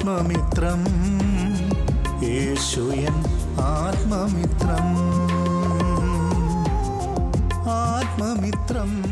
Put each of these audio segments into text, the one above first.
ആത്മമിത്രം യേശുയൻ ആത്മമിത്രം ആത്മമിത്രം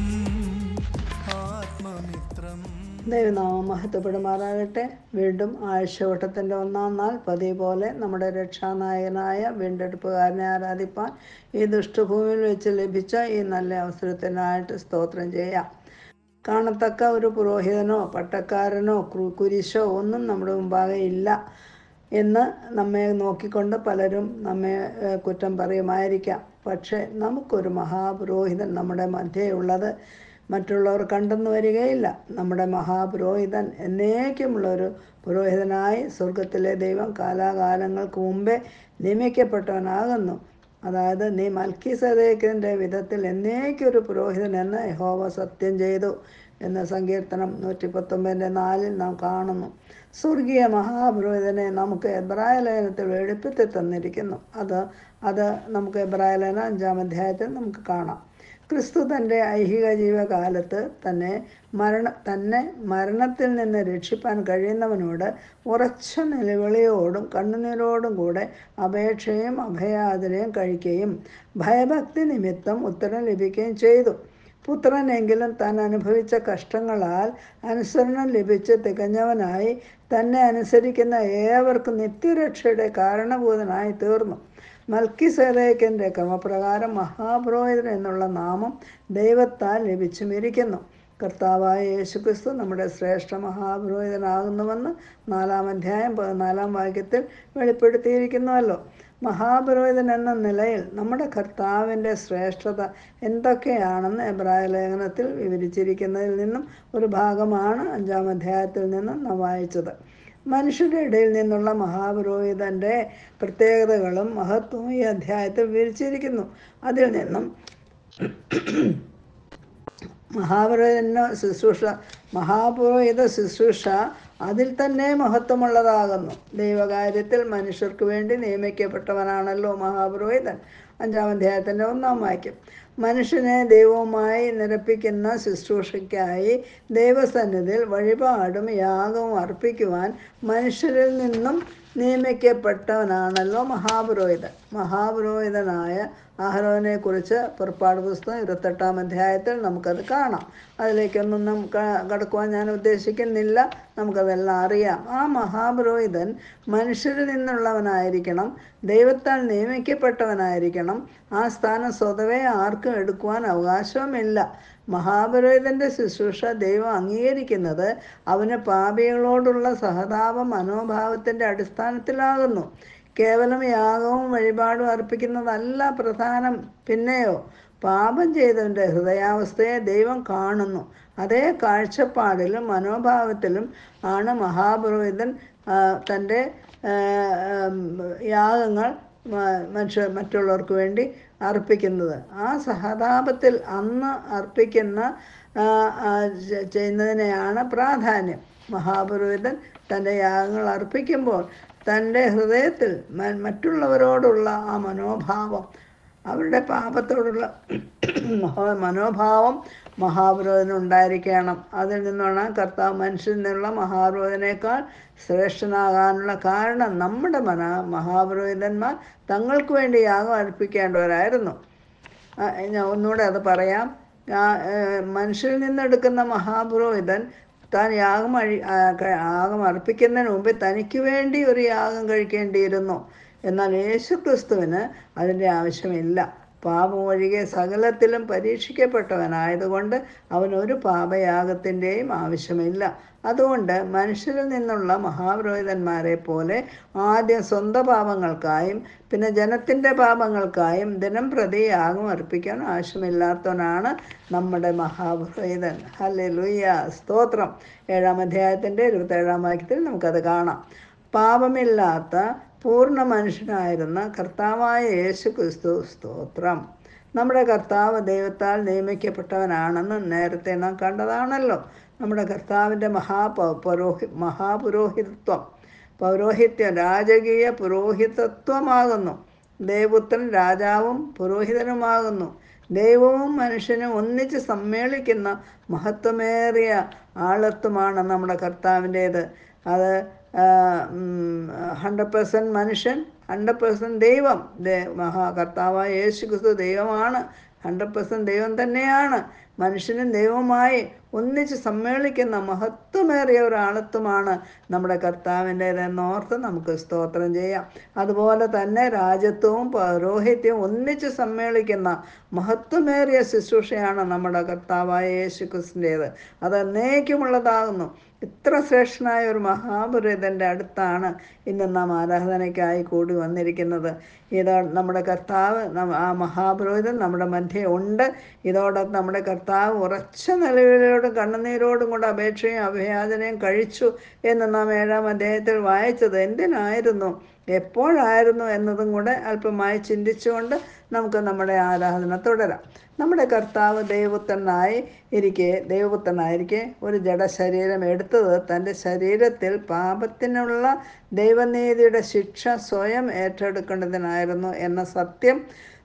ആത്മമിത്രം ദൈവനാമം മഹത്വപ്പെടുമാറാകട്ടെ വീണ്ടും ആഴ്ചവട്ടത്തിൻ്റെ ഒന്നാം നാൾ പതിവ് പോലെ നമ്മുടെ രക്ഷാനായകനായ വീണ്ടെടുപ്പുകാരനെ ആരാധിപ്പാൻ ഈ ദുഷ്ടഭൂമിയിൽ വെച്ച് ലഭിച്ച ഈ നല്ല അവസരത്തിനായിട്ട് സ്തോത്രം ചെയ്യാം കാണത്തക്ക ഒരു പുരോഹിതനോ പട്ടക്കാരനോ ക്രു- കുരിശോ ഒന്നും നമ്മുടെ മുമ്പാകെ ഇല്ല എന്ന് നമ്മെ നോക്കിക്കൊണ്ട് പലരും നമ്മെ ഏഹ്, കുറ്റം പറയുമായിരിക്കാം പക്ഷേ നമുക്കൊരു മഹാപുരോഹിതൻ നമ്മുടെ മധ്യയുള്ളത് മറ്റുള്ളവർ കണ്ടെന്ന് വരികയില്ല നമ്മുടെ മഹാപുരോഹിതൻ എന്നേക്കുമുള്ളൊരു പുരോഹിതനായി സ്വർഗത്തിലെ ദൈവം കാലാകാലങ്ങൾക്ക് മുമ്പേ നിയമിക്കപ്പെട്ടവനാകുന്നു അതായത് നീ മൽക്കി സദേക്കിൻ്റെ വിധത്തിൽ എന്നേക്കൊരു പുരോഹിതൻ എന്ന് യഹോവ സത്യം ചെയ്തു എന്ന സങ്കീർത്തനം നൂറ്റി പത്തൊമ്പതിൻ്റെ നാലിൽ നാം കാണുന്നു സ്വർഗീയ മഹാപുരോഹിതനെ നമുക്ക് എബ്രായ ലേഖനത്തിൽ വെളിപ്പെടുത്തി തന്നിരിക്കുന്നു അത് അത് നമുക്ക് എബ്രായ ലേഖനം അഞ്ചാം അധ്യായത്തിൽ നമുക്ക് കാണാം ക്രിസ്തു തൻ്റെ ഐഹിക ജീവകാലത്ത് തന്നെ മരണ തന്നെ മരണത്തിൽ നിന്ന് രക്ഷിപ്പാൻ കഴിയുന്നവനോട് ഉറച്ച നിലവിളിയോടും കണ്ണുനീരോടും കൂടെ അപേക്ഷയും അഭയാചനയും കഴിക്കുകയും ഭയഭക്തി നിമിത്തം ഉത്തരം ലഭിക്കുകയും ചെയ്തു പുത്രനെങ്കിലും താൻ അനുഭവിച്ച കഷ്ടങ്ങളാൽ അനുസരണം ലഭിച്ച് തികഞ്ഞവനായി തന്നെ അനുസരിക്കുന്ന ഏവർക്കും നിത്യരക്ഷയുടെ കാരണഭൂതനായി തീർന്നു മൽക്കിസേദേക്കിൻ്റെ ക്രമപ്രകാരം മഹാപുരോഹിതൻ എന്നുള്ള നാമം ദൈവത്താൽ ലഭിച്ചുമിരിക്കുന്നു കർത്താവായ യേശുക്രിസ്തു നമ്മുടെ ശ്രേഷ്ഠ മഹാപുരോഹിതനാകുന്നുവെന്ന് നാലാം അധ്യായം പതിനാലാം വാക്യത്തിൽ വെളിപ്പെടുത്തിയിരിക്കുന്നുവല്ലോ മഹാപുരോഹിതൻ എന്ന നിലയിൽ നമ്മുടെ കർത്താവിൻ്റെ ശ്രേഷ്ഠത എന്തൊക്കെയാണെന്ന് എബ്രായ ലേഖനത്തിൽ വിവരിച്ചിരിക്കുന്നതിൽ നിന്നും ഒരു ഭാഗമാണ് അഞ്ചാം അധ്യായത്തിൽ നിന്നും നാം വായിച്ചത് മനുഷ്യരുടെ ഇടയിൽ നിന്നുള്ള മഹാപുരോഹിതൻ്റെ പ്രത്യേകതകളും മഹത്വവും ഈ അധ്യായത്തിൽ വിവരിച്ചിരിക്കുന്നു അതിൽ നിന്നും മഹാപുരോഹിതന് ശുശ്രൂഷ മഹാപുരോഹിത ശുശ്രൂഷ അതിൽ തന്നെ മഹത്വമുള്ളതാകുന്നു ദൈവകാര്യത്തിൽ മനുഷ്യർക്ക് വേണ്ടി നിയമിക്കപ്പെട്ടവനാണല്ലോ മഹാപുരോഹിതൻ അഞ്ചാം അധ്യായത്തിൻ്റെ ഒന്നാം വാക്യം മനുഷ്യനെ ദൈവവുമായി നിരപ്പിക്കുന്ന ശുശ്രൂഷയ്ക്കായി ദൈവസന്നിധിയിൽ വഴിപാടും യാഗവും അർപ്പിക്കുവാൻ മനുഷ്യരിൽ നിന്നും നിയമിക്കപ്പെട്ടവനാണല്ലോ മഹാപുരോഹിതൻ മഹാപുരോഹിതനായ അഹരോനെ കുറിച്ച് പുറപ്പാട് പുസ്തകം ഇരുപത്തെട്ടാം അധ്യായത്തിൽ നമുക്കത് കാണാം അതിലേക്കൊന്നും നമുക്ക് കടക്കുവാൻ ഞാൻ ഉദ്ദേശിക്കുന്നില്ല നമുക്കതെല്ലാം അറിയാം ആ മഹാപുരോഹിതൻ മനുഷ്യരിൽ നിന്നുള്ളവനായിരിക്കണം ദൈവത്താൽ നിയമിക്കപ്പെട്ടവനായിരിക്കണം ആ സ്ഥാനം സ്വതവേ ആർക്കും എടുക്കുവാൻ അവകാശവുമില്ല മഹാപുരോഹിതൻ്റെ ശുശ്രൂഷ ദൈവം അംഗീകരിക്കുന്നത് അവന് പാപികളോടുള്ള സഹതാപ മനോഭാവത്തിൻ്റെ അടിസ്ഥാനത്തിലാകുന്നു കേവലം യാഗവും വഴിപാടും അർപ്പിക്കുന്നതല്ല പ്രധാനം പിന്നെയോ പാപം ചെയ്തവൻ്റെ ഹൃദയാവസ്ഥയെ ദൈവം കാണുന്നു അതേ കാഴ്ചപ്പാടിലും മനോഭാവത്തിലും ആണ് മഹാപുരോഹിതൻ ആ, തൻ്റെ ആ, ഉം, യാഗങ്ങൾ മ- മനുഷ്യ മറ്റുള്ളവർക്ക് വേണ്ടി അർപ്പിക്കുന്നത് ആ സഹതാപത്തിൽ അന്ന് അർപ്പിക്കുന്ന ആ, ആ, ചെ- ചെയ്യുന്നതിനെയാണ് പ്രാധാന്യം മഹാപുരോഹിതൻ തൻ്റെ യാഗങ്ങൾ അർപ്പിക്കുമ്പോൾ തൻ്റെ ഹൃദയത്തിൽ മ- മറ്റുള്ളവരോടുള്ള ആ മനോഭാവം അവരുടെ പാപത്തോടുള്ള മഹോ- മനോഭാവം മഹാപുരോഹിതന് ഉണ്ടായിരിക്കണം അതിൽ നിന്നാണ് കർത്താവ് മനുഷ്യനിൽ നിന്നുള്ള മഹാപുരോഹിതനേക്കാൾ ശ്രേഷ്ഠനാകാനുള്ള കാരണം നമ്മുടെ മന മഹാപുരോഹിതന്മാർ തങ്ങൾക്ക് വേണ്ടി യാഗം അർപ്പിക്കേണ്ടവരായിരുന്നു ആ, ഞാൻ ഒന്നുകൂടെ അത് പറയാം ആ, ഏ, മനുഷ്യരിൽ നിന്നെടുക്കുന്ന മഹാപുരോഹിതൻ താൻ യാഗം അഴി ആ, ക- യാഗം അർപ്പിക്കുന്നതിന് മുമ്പ് തനിക്ക് വേണ്ടി ഒരു യാഗം കഴിക്കേണ്ടിയിരുന്നു എന്നാൽ യേശു ക്രിസ്തുവിന് അതിൻ്റെ ആവശ്യമില്ല പാപം ഒഴികെ സകലത്തിലും പരീക്ഷിക്കപ്പെട്ടവനായതുകൊണ്ട് അവനൊരു പാപയാഗത്തിൻ്റെയും ആവശ്യമില്ല അതുകൊണ്ട് മനുഷ്യരിൽ നിന്നുള്ള മഹാപുരോഹിതന്മാരെ പോലെ ആദ്യം സ്വന്തം പാപങ്ങൾക്കായും പിന്നെ ജനത്തിൻ്റെ പാപങ്ങൾക്കായും ദിനം പ്രതി യാഗം അർപ്പിക്കാൻ ആവശ്യമില്ലാത്തവനാണ് നമ്മുടെ മഹാപുരോഹിതൻ ഹല്ലേ ലുയ്യ സ്തോത്രം ഏഴാം അധ്യായത്തിൻ്റെ ഇരുപത്തേഴാം വാക്യത്തിൽ നമുക്കത് കാണാം പാപമില്ലാത്ത പൂർണ്ണ മനുഷ്യനായിരുന്ന കർത്താവായ യേശു ക്രിസ്തു സ്തോത്രം നമ്മുടെ കർത്താവ് ദൈവത്താൽ നിയമിക്കപ്പെട്ടവനാണെന്ന് നേരത്തെ നാം കണ്ടതാണല്ലോ നമ്മുടെ കർത്താവിൻ്റെ മഹാ പൗരോഹി മഹാപുരോഹിതത്വം പൗരോഹിത്യം രാജകീയ പുരോഹിതത്വമാകുന്നു ദേവപുത്രൻ രാജാവും പുരോഹിതനുമാകുന്നു ദൈവവും മനുഷ്യനും ഒന്നിച്ച് സമ്മേളിക്കുന്ന മഹത്വമേറിയ ആളത്വമാണ് നമ്മുടെ കർത്താവിൻ്റേത് അത് ഹൺഡ്രഡ് പേഴ്സൻറ്റ് മനുഷ്യൻ ഹൺഡ്രഡ് പേഴ്സൻറ്റ് ദൈവം ദേ- മഹാ കർത്താവായ യേശു ക്രിസ്തു ദൈവമാണ് ഹൺഡ്രഡ് പേഴ്സൻറ്റ് ദൈവം തന്നെയാണ് മനുഷ്യനും ദൈവവുമായി ഒന്നിച്ച് സമ്മേളിക്കുന്ന മഹത്വമേറിയ ഒരു ആളത്വമാണ് നമ്മുടെ കർത്താവിൻ്റെതെന്നോർത്ത് നമുക്ക് സ്തോത്രം ചെയ്യാം അതുപോലെ തന്നെ രാജ്യത്വവും പൗരോഹിത്യവും ഒന്നിച്ച് സമ്മേളിക്കുന്ന മഹത്വമേറിയ ശുശ്രൂഷയാണ് നമ്മുടെ കർത്താവായ യേശു ക്രിസ്തുൻ്റേത് അത് എന്നേക്കുമുള്ളതാകുന്നു ഇത്ര ശ്രേഷ്ഠനായ ഒരു മഹാപുരോഹിതൻ്റെ അടുത്താണ് ഇന്ന് നാം ആരാധനയ്ക്കായി കൂടി വന്നിരിക്കുന്നത് ഇത് നമ്മുടെ കർത്താവ് നം- ആ മഹാപുരോഹിതൻ നമ്മുടെ മധ്യേ ഉണ്ട് ഇതോടൊപ്പം നമ്മുടെ കർത്താവ് ഉറച്ച നിലവിലോടും കണ്ണുനീരോടും കൂടെ അപേക്ഷയും അഭയാചനയും കഴിച്ചു എന്ന് നാം ഏഴാം അധ്യായത്തിൽ വായിച്ചത് എന്തിനായിരുന്നു എപ്പോഴായിരുന്നു എന്നതും കൂടെ അല്പമായി ചിന്തിച്ചുകൊണ്ട് നമുക്ക് നമ്മുടെ ആരാധന തുടരാം നമ്മുടെ കർത്താവ് ദൈവപുത്രനായി ഇരിക്കെ ദൈവപുത്രനായിരിക്കെ ഒരു ജഡശരീരം എടുത്തത് തൻ്റെ ശരീരത്തിൽ പാപത്തിനുള്ള ദൈവനീതിയുടെ ശിക്ഷ സ്വയം ഏറ്റെടുക്കേണ്ടതിനായിരുന്നു എന്ന സത്യം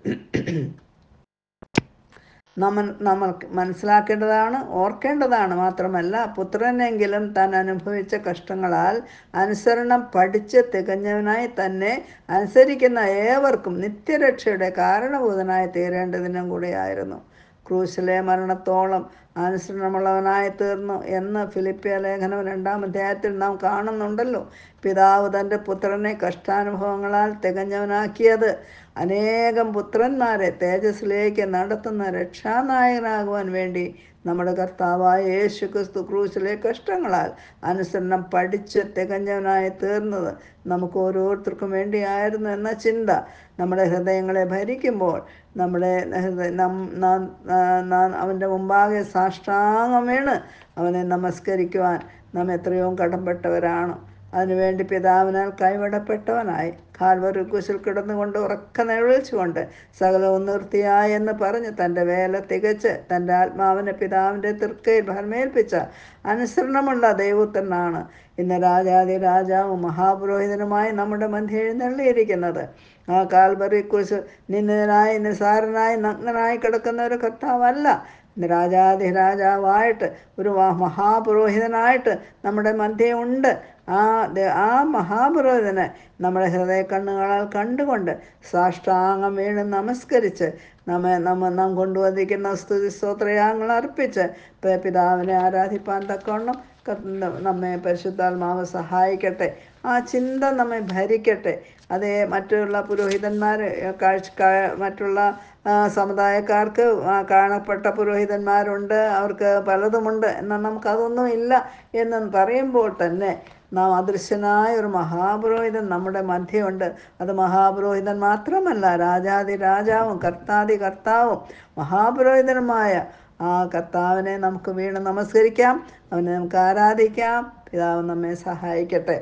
നമ്മൾ നമ്മൾ മനസ്സിലാക്കേണ്ടതാണ് ഓർക്കേണ്ടതാണ് മാത്രമല്ല പുത്രനെങ്കിലും താൻ അനുഭവിച്ച കഷ്ടങ്ങളാൽ അനുസരണം പഠിച്ച് തികഞ്ഞവനായി തന്നെ അനുസരിക്കുന്ന ഏവർക്കും നിത്യരക്ഷയുടെ കാരണഭൂതനായി തീരേണ്ടതിനും കൂടിയായിരുന്നു ക്രൂശിലെ മരണത്തോളം അനുസരണമുള്ളവനായി തീർന്നു എന്ന് ഫിലിപ്പിയ ലേഖനം രണ്ടാം അധ്യായത്തിൽ നാം കാണുന്നുണ്ടല്ലോ പിതാവ് തൻ്റെ പുത്രനെ കഷ്ടാനുഭവങ്ങളാൽ തികഞ്ഞവനാക്കിയത് അനേകം പുത്രന്മാരെ തേജസ്സിലേക്ക് നടത്തുന്ന രക്ഷാനായകനാകുവാൻ വേണ്ടി നമ്മുടെ കർത്താവായ യേശു ക്രിസ്തു ക്രൂശിലെ കഷ്ടങ്ങളാൽ അനുസരണം പഠിച്ച് തികഞ്ഞവനായി തീർന്നത് നമുക്ക് ഓരോരുത്തർക്കും വേണ്ടിയായിരുന്നു എന്ന ചിന്ത നമ്മുടെ ഹൃദയങ്ങളെ ഭരിക്കുമ്പോൾ നമ്മുടെ ഹൃദയ നം- നാം- നാ- നാം അവൻ്റെ മുമ്പാകെ സാഷ്ടാംഗം വീണ് അവനെ നമസ്കരിക്കുവാൻ നാം എത്രയോ കടംപ്പെട്ടവരാണ് അതിനുവേണ്ടി പിതാവിനാൽ കൈവിടപ്പെട്ടവനായി കാൽവറി കുശിൽ കിടന്നുകൊണ്ട് ഉറക്ക നിലവിളിച്ചുകൊണ്ട് സകലവും നിർത്തിയായി എന്ന് പറഞ്ഞ് തൻ്റെ വേല തികച്ച് തൻ്റെ ആത്മാവിനെ പിതാവിൻ്റെ തൃക്കയിൽ ഭരമേൽപ്പിച്ച അനുസരണമുള്ള ദൈവത്തിനാണ് ഇന്ന് രാജാതി രാജാവും മഹാപുരോഹിതനുമായി നമ്മുടെ മധ്യ എഴുന്നള്ളിയിരിക്കുന്നത് ആ കാൽവറി കുശ് നിന്ദനായി നിസാരനായി നഗ്നനായി കിടക്കുന്ന ഒരു കർത്താവല്ല രാജാതി രാജാവായിട്ട് ഒരു മഹാ- മഹാപുരോഹിതനായിട്ട് നമ്മുടെ മധ്യേ ഉണ്ട് ആ ദ- ആ മഹാപുരോഹിതനെ നമ്മുടെ ഹൃദയ കണ്ണുകളാൽ കണ്ടുകൊണ്ട് സാഷ്ടാംഗം വീണ് നമസ്കരിച്ച് നമ്മെ നമ്മ നാം കൊണ്ടുവന്നിരിക്കുന്ന സ്തുതി സ്തോത്രയാഗങ്ങൾ അർപ്പിച്ച് പി- പിതാവിനെ ആരാധിപ്പാൻ തക്കവണ്ണം കർത്ത- നമ്മെ പരിശുദ്ധാത്മാവ് സഹായിക്കട്ടെ ആ ചിന്ത നമ്മെ ഭരിക്കട്ടെ അതേ മറ്റുള്ള പുരോഹിതന്മാർ കാഴ്ച കാ- മറ്റുള്ള ആ, സമുദായക്കാർക്ക് ആ, കാണപ്പെട്ട പുരോഹിതന്മാരുണ്ട് അവർക്ക് പലതുമുണ്ട് എന്നാൽ നമുക്കതൊന്നും ഇല്ല എന്ന് പറയുമ്പോൾ തന്നെ നാം അദൃശ്യനായ ഒരു മഹാപുരോഹിതൻ നമ്മുടെ മധ്യമുണ്ട് അത് മഹാപുരോഹിതൻ മാത്രമല്ല രാജാതി രാജാവും കർത്താതി കർത്താവും മഹാപുരോഹിതനുമായ ആ കർത്താവിനെ നമുക്ക് വീണ് നമസ്കരിക്കാം അവനെ നമുക്ക് ആരാധിക്കാം പിതാവ് നമ്മെ സഹായിക്കട്ടെ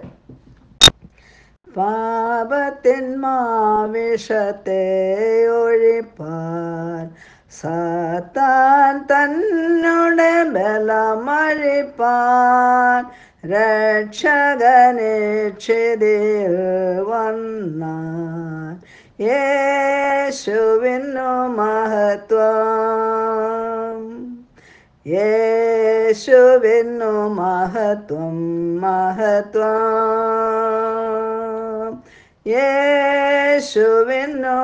പാപത്തിൻ മാവിഷത്തെ ഒഴിപ്പാൻ സാത്താൻ തന്നോടെ ബലമഴിപ്പാൻ രക്ഷകനിക്ഷിതിൽ വന്നാൻ യേശുവിനു മഹത്വം യേശുവിനു മഹത്വം മഹത്വം യേശുവിനു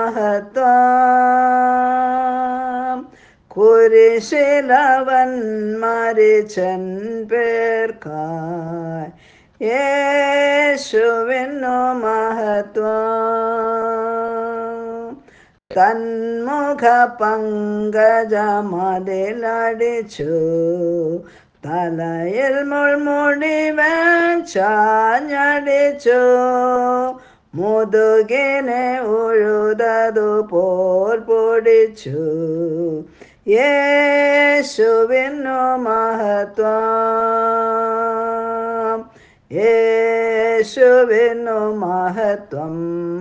മഹത്വം കുരിശിലവൻ മരിച്ചൻ പേർക്കായി യേശുവിനു മഹത്വം തന്മുഖ പങ്കജമതിലടിച്ചു തലയിൽ മുൾമുടി വെച്ചാഞ്ഞടിച്ചു മുതുകിനെ ഉഴുതതു പോൽ പൊടിച്ചു യേശുവിനു മഹത്വം യേശുവിനു മഹത്വം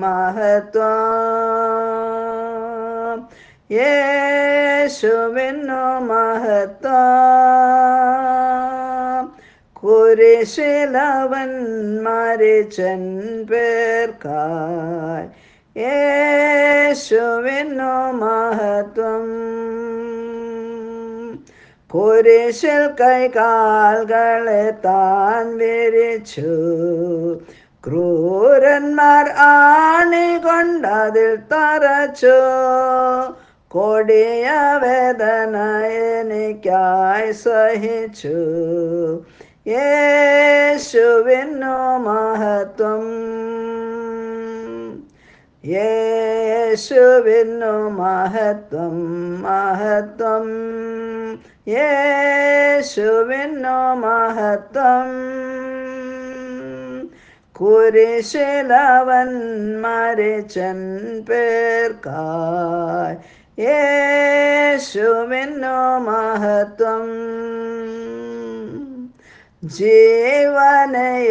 മഹത്വം യേശുവിനു മഹത്വം കുരിശിലവൻ മരിച്ചൻ പേർക്കായി യേശുവിനു മഹത്വം കുരിശിൽ കൈകാൽകളെ താൻ വിരിച്ചു ക്രൂരന്മാർ ആണി കൊണ്ടതിൽ തറച്ചു കൊടിയ വേദന എനിക്കായി സഹിച്ചു യേശുവിനു മഹത്വം യേശുവിനു മഹത്വം മഹത്വം യേശുവിനു മഹത്വം കുരിശിലവൻ മരിച്ചൻ പേർക്കായി യേശുവിനു മഹത്വം ജീവനെ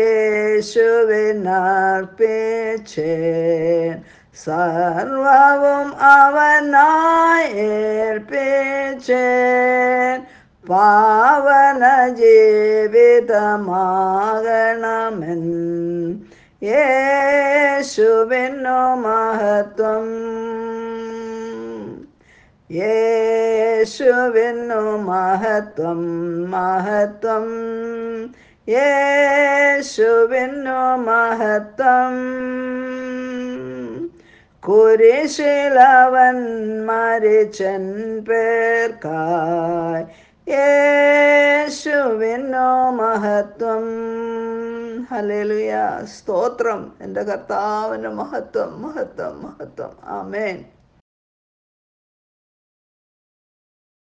യേശുവിനർപ്പിച്ചേൻ സർവവും അവനായി ഏൽപ്പിച്ചേൻ പാവന ജീവിതമാകണമെൻ യേശുവിനു മഹത്വം യേശുവിനു മഹത്വം മഹത്വം യേശുവിനു മഹത്വം കുരിശിലവൻ മരിച്ചൻ പേർക്കായി യേശുവിനു മഹത്വം ഹല്ലേലൂയ സ്തോത്രം എൻ്റെ കർത്താവിൻ്റെ മഹത്വം മഹത്വം മഹത്വം ആമേൻ